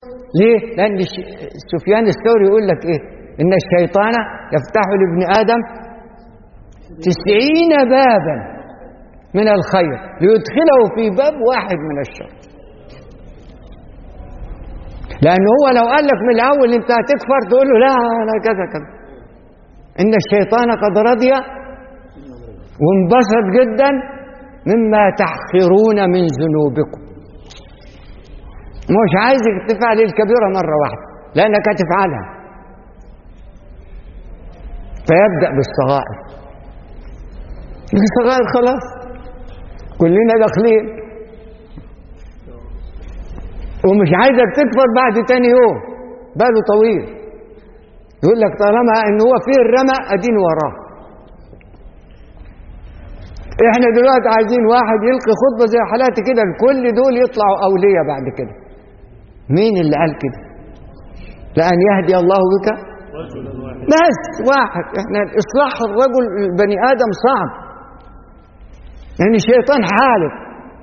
ليه؟ لأن سفيان الثوري يقول لك إيه؟ إن الشيطان يفتح لابن آدم تسعين بابا من الخير ليدخله في باب واحد من الشر لأنه هو لو قال لك من الأول أنت هتكفر تقول له لا أنا كذا كذا إن الشيطان قد رضي وانبسط جدا مما تحقرون من ذنوبكم مش عايزك تفعل الكبيرة مرة واحدة لأنك هتفعلها فيبدأ بالصغائر الصغائر خلاص كلنا داخلين ومش عايزك تكفر بعد تاني يوم باله طويل يقول لك طالما ان هو فيه الرمى ادين وراه احنا دلوقتي عايزين واحد يلقي خطبه زي حالاتي كده الكل دول يطلعوا اولياء بعد كده مين اللي قال كده لان يهدي الله بك بس واحد احنا اصلاح الرجل البني ادم صعب يعني الشيطان حالف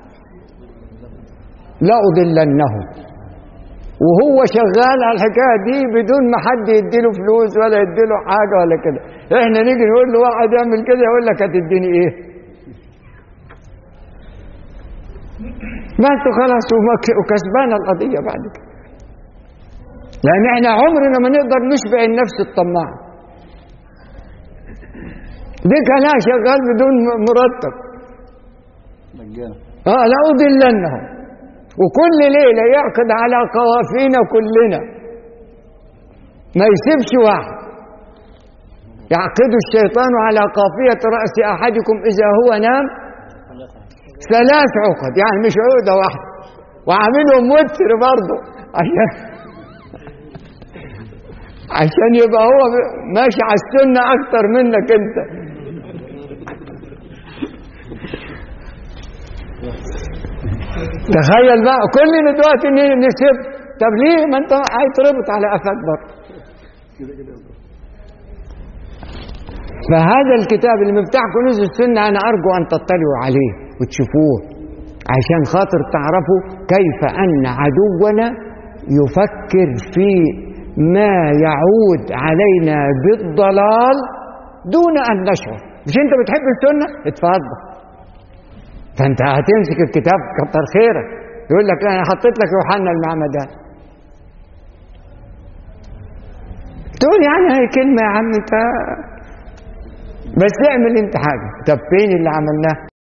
لأضلنهم وهو شغال على الحكايه دي بدون ما حد يديله فلوس ولا يديله حاجه ولا كده احنا نيجي نقول له واحد يعمل كده يقول لك هتديني ايه ما انتوا خلاص وكسبان القضيه بعد كده لان احنا عمرنا ما نقدر نشبع النفس الطماعه دي كلام شغال بدون مرتب مجانا اه لأضلنهم وكل ليلة يعقد على قوافينا كلنا ما يسيبش واحد يعقد الشيطان على قافية رأس أحدكم إذا هو نام ثلاث عقد يعني مش عقدة واحدة وعاملهم وتر برضه عشان عشان يبقى هو ماشي على السنة أكتر منك أنت تخيل بقى كلنا دلوقتي نسيب طب ليه ما انت هيتربط على قفاك برضه فهذا الكتاب اللي مفتاح كنوز السنة أنا أرجو أن تطلعوا عليه وتشوفوه عشان خاطر تعرفوا كيف أن عدونا يفكر في ما يعود علينا بالضلال دون أن نشعر مش أنت بتحب السنة؟ اتفضل فانت هتمسك الكتاب كتر خيرك يقول لك انا حطيت لك يوحنا المعمدان تقول يعني هي كلمه يا عم انت بس اعمل انت حاجه طب فين اللي عملناه